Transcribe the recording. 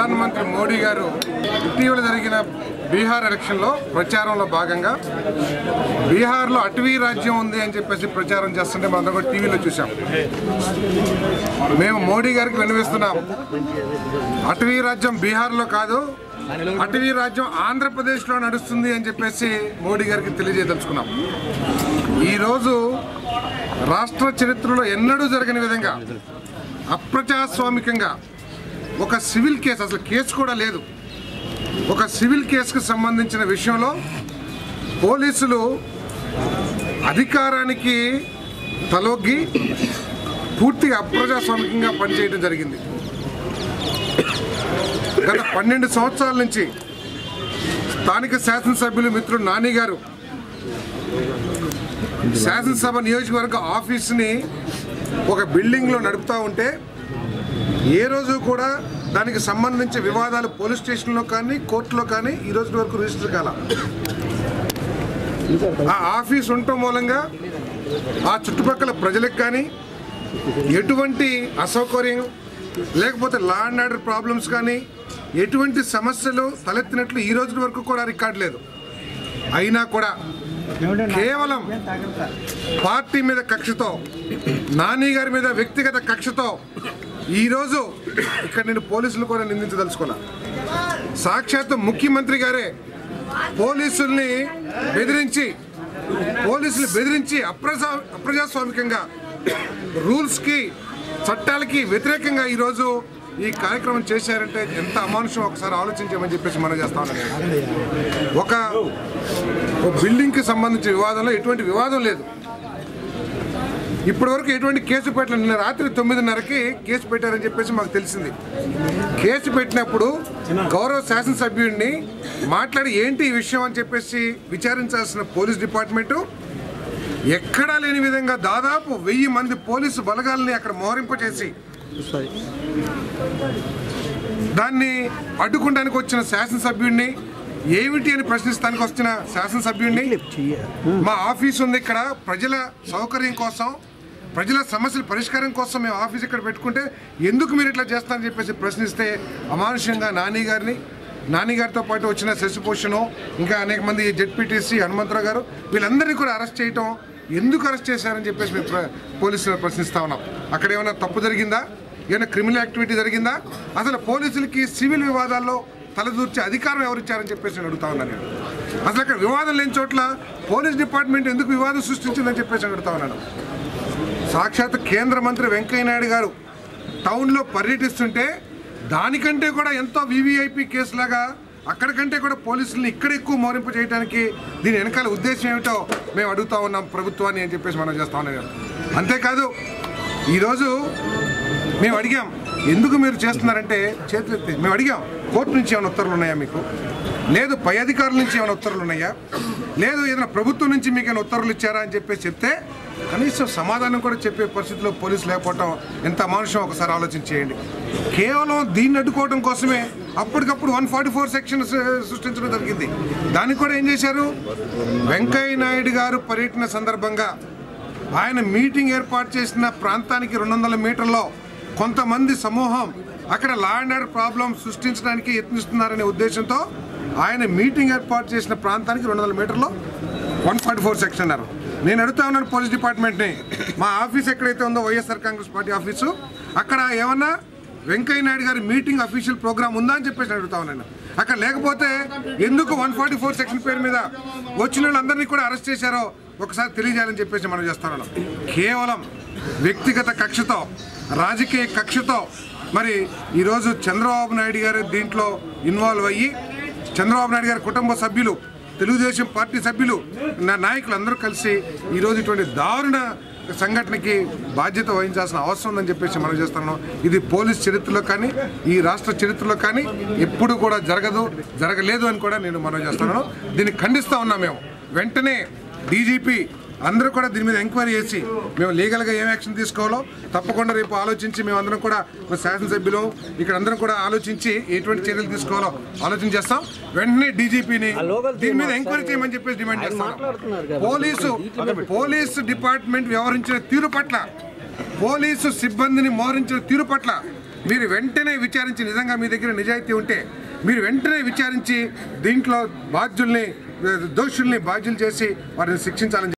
ప్రధానమంత్రి మోడీ గారు ఇటీవల జరిగిన బీహార్ ఎలక్షన్లో ప్రచారంలో భాగంగా బీహార్లో అటవీ రాజ్యం ఉంది అని చెప్పేసి ప్రచారం చేస్తుంటే మనం కూడా టీవీలో చూసాం మేము మోడీ గారికి వినిపిస్తున్నాం అటవీ రాజ్యం బీహార్లో కాదు అటవీ రాజ్యం ఆంధ్రప్రదేశ్లో నడుస్తుంది అని చెప్పేసి మోడీ గారికి తెలియజేయదలుచుకున్నాం ఈరోజు రాష్ట్ర చరిత్రలో ఎన్నడూ జరగని విధంగా అప్రజాస్వామికంగా ఒక సివిల్ కేసు అసలు కేసు కూడా లేదు ఒక సివిల్ కేసుకు సంబంధించిన విషయంలో పోలీసులు అధికారానికి తలొగ్గి పూర్తిగా అప్రజాస్వామికంగా పనిచేయడం జరిగింది గత పన్నెండు సంవత్సరాల నుంచి స్థానిక శాసనసభ్యులు మిత్రుడు నాని గారు శాసనసభ నియోజకవర్గ ఆఫీస్ని ఒక బిల్డింగ్లో నడుపుతూ ఉంటే ఏ రోజు కూడా దానికి సంబంధించి వివాదాలు పోలీస్ స్టేషన్లో కానీ కోర్టులో కానీ ఈ రోజు వరకు రిజిస్టర్ కాల ఆ ఆఫీస్ ఉండటం మూలంగా ఆ చుట్టుపక్కల ప్రజలకు కానీ ఎటువంటి అసౌకర్యం లేకపోతే లా అండ్ ఆర్డర్ ప్రాబ్లమ్స్ కానీ ఎటువంటి సమస్యలు తలెత్తినట్లు ఈ రోజు వరకు కూడా రికార్డు లేదు అయినా కూడా కేవలం పార్టీ మీద కక్షతో నాని గారి మీద వ్యక్తిగత కక్షతో ఈరోజు ఇక్కడ నేను పోలీసులు కూడా నిందించదలుచుకున్నా సాక్షాత్తు ముఖ్యమంత్రి గారే పోలీసుల్ని బెదిరించి పోలీసులు బెదిరించి అప్రజా అప్రజాస్వామికంగా రూల్స్కి చట్టాలకి వ్యతిరేకంగా ఈరోజు ఈ కార్యక్రమం చేశారంటే ఎంత అమానుషం ఒకసారి ఆలోచించామని చెప్పేసి మనం చేస్తా ఉన్నాం ఒక ఒక బిల్డింగ్కి సంబంధించిన వివాదంలో ఎటువంటి వివాదం లేదు ఇప్పటి వరకు ఎటువంటి కేసు పెట్టలేదు నిన్న రాత్రి తొమ్మిదిన్నరకి కేసు పెట్టారని చెప్పేసి మాకు తెలిసింది కేసు పెట్టినప్పుడు గౌరవ శాసనసభ్యుడిని మాట్లాడి ఏంటి ఈ విషయం అని చెప్పేసి విచారించాల్సిన పోలీస్ డిపార్ట్మెంటు ఎక్కడా లేని విధంగా దాదాపు వెయ్యి మంది పోలీసు బలగాల్ని అక్కడ మోహరింపచేసి దాన్ని అడ్డుకోవడానికి వచ్చిన శాసనసభ్యుడిని ఏమిటి అని ప్రశ్నిస్తానికి వచ్చిన శాసనసభ్యుడిని మా ఆఫీస్ ఉంది ఇక్కడ ప్రజల సౌకర్యం కోసం ప్రజల సమస్యల పరిష్కారం కోసం మేము ఆఫీస్ ఇక్కడ పెట్టుకుంటే ఎందుకు మీరు ఇట్లా చేస్తారని చెప్పేసి ప్రశ్నిస్తే అమానుష్యంగా నాని గారిని నాని గారితో పాటు వచ్చిన శశిభూషణ్ ఇంకా అనేక మంది జెడ్పీటీసీ హనుమంతరావు గారు వీళ్ళందరినీ కూడా అరెస్ట్ చేయటం ఎందుకు అరెస్ట్ చేశారని చెప్పేసి మేము ప్ర- పోలీసులు ప్రశ్నిస్తా ఉన్నాం అక్కడ ఏమైనా తప్పు జరిగిందా ఏమైనా క్రిమినల్ యాక్టివిటీ జరిగిందా అసలు పోలీసులకి సివిల్ వివాదాల్లో తలదూర్చే అధికారం ఎవరిచ్చారని చెప్పేసి నేను అడుగుతా ఉన్నాను నేను అసలు అక్కడ వివాదం లేని చోట్ల పోలీస్ డిపార్ట్మెంట్ ఎందుకు వివాదం సృష్టించిందని చెప్పేసి అడుగుతా ఉన్నాను సాక్షాత్ కేంద్ర మంత్రి వెంకయ్యనాయుడు గారు టౌన్లో పర్యటిస్తుంటే దానికంటే కూడా ఎంతో వివిఐపి కేసులాగా అక్కడికంటే కూడా పోలీసుల్ని ఇక్కడ ఎక్కువ మోరింపు చేయడానికి దీని వెనకాల ఉద్దేశం ఏమిటో మేము అడుగుతా ఉన్నాం ప్రభుత్వాన్ని అని చెప్పేసి మనం చేస్తా ఉన్నాం నేను. అంతేకాదు ఈరోజు మేము అడిగాం ఎందుకు మీరు చేస్తున్నారంటే చేతులు ఎత్తి మేము అడిగాం కోర్టు నుంచి ఏమైనా ఉత్తర్వులు ఉన్నాయా మీకు లేదు పై అధికారుల నుంచి ఏమైనా ఉత్తర్వులు ఉన్నాయా లేదు ఏదైనా ప్రభుత్వం నుంచి మీకు ఏమైనా ఉత్తర్వులు ఇచ్చారా అని చెప్పేసి చెప్తే కనీసం సమాధానం కూడా చెప్పే పరిస్థితిలో పోలీసు లేకపోవటం ఎంత అమానుషం ఒకసారి ఆలోచన చేయండి కేవలం దీన్ని అడ్డుకోవడం కోసమే అప్పటికప్పుడు వన్ ఫార్టీ ఫోర్ సెక్షన్ సృష్టించడం జరిగింది దానికి కూడా ఏం చేశారు వెంకయ్య నాయుడు గారు పర్యటన సందర్భంగా ఆయన మీటింగ్ ఏర్పాటు చేసిన ప్రాంతానికి రెండు వందల మీటర్లో కొంతమంది సమూహం అక్కడ లా అండ్ ఆర్డర్ ప్రాబ్లం సృష్టించడానికి యత్నిస్తున్నారనే ఉద్దేశంతో ఆయన మీటింగ్ ఏర్పాటు చేసిన ప్రాంతానికి రెండు వందల మీటర్లో వన్ ఫార్టీ ఫోర్ సెక్షన్ అన్నారు నేను అడుగుతా ఉన్నాను పోలీస్ డిపార్ట్మెంట్ని మా ఆఫీస్ ఎక్కడైతే ఉందో వైఎస్ఆర్ కాంగ్రెస్ పార్టీ ఆఫీసు అక్కడ ఏమన్నా వెంకయ్య నాయుడు గారి మీటింగ్ అఫీషియల్ ప్రోగ్రామ్ ఉందా అని చెప్పేసి అడుగుతా ఉన్నాను అక్కడ లేకపోతే ఎందుకు వన్ ఫార్టీ ఫోర్ సెక్షన్ పేరు మీద వచ్చిన వాళ్ళందరినీ కూడా అరెస్ట్ చేశారో ఒకసారి తెలియజేయాలని చెప్పేసి మనం చేస్తున్నాం కేవలం వ్యక్తిగత కక్షతో రాజకీయ కక్షతో మరి ఈరోజు చంద్రబాబు నాయుడు గారు దీంట్లో ఇన్వాల్వ్ అయ్యి చంద్రబాబు నాయుడు గారి కుటుంబ సభ్యులు తెలుగుదేశం పార్టీ సభ్యులు నా నాయకులు అందరూ కలిసి ఈరోజు ఇటువంటి దారుణ సంఘటనకి బాధ్యత వహించాల్సిన అవసరం ఉందని చెప్పేసి మనం చేస్తున్నాం ఇది పోలీస్ చరిత్రలో కానీ ఈ రాష్ట్ర చరిత్రలో కానీ ఎప్పుడు కూడా జరగదు జరగలేదు అని కూడా నేను మనం చేస్తున్నాను దీన్ని ఖండిస్తూ ఉన్నాం మేము వెంటనే డీజీపీ అందరూ కూడా దీని మీద ఎంక్వైరీ చేసి మేము లీగల్గా ఏం యాక్షన్ తీసుకోవాలో తప్పకుండా రేపు ఆలోచించి మేమందరం కూడా మా శాసనసభ్యులు ఇక్కడ అందరం కూడా ఆలోచించి ఎటువంటి చర్యలు తీసుకోవాలో ఆలోచన చేస్తాం వెంటనే డీజీపీని దీని మీద ఎంక్వైరీ చేయమని చెప్పేసి డిమాండ్ చేస్తాం పోలీసు పోలీసు డిపార్ట్మెంట్ వ్యవహరించిన తీరు పట్ల పోలీసు సిబ్బందిని మోహరించిన తీరు పట్ల మీరు వెంటనే విచారించి నిజంగా మీ దగ్గర నిజాయితీ ఉంటే మీరు వెంటనే విచారించి దీంట్లో బాధ్యుల్ని దోషుల్ని బాధ్యులు చేసి వారిని శిక్షించాలని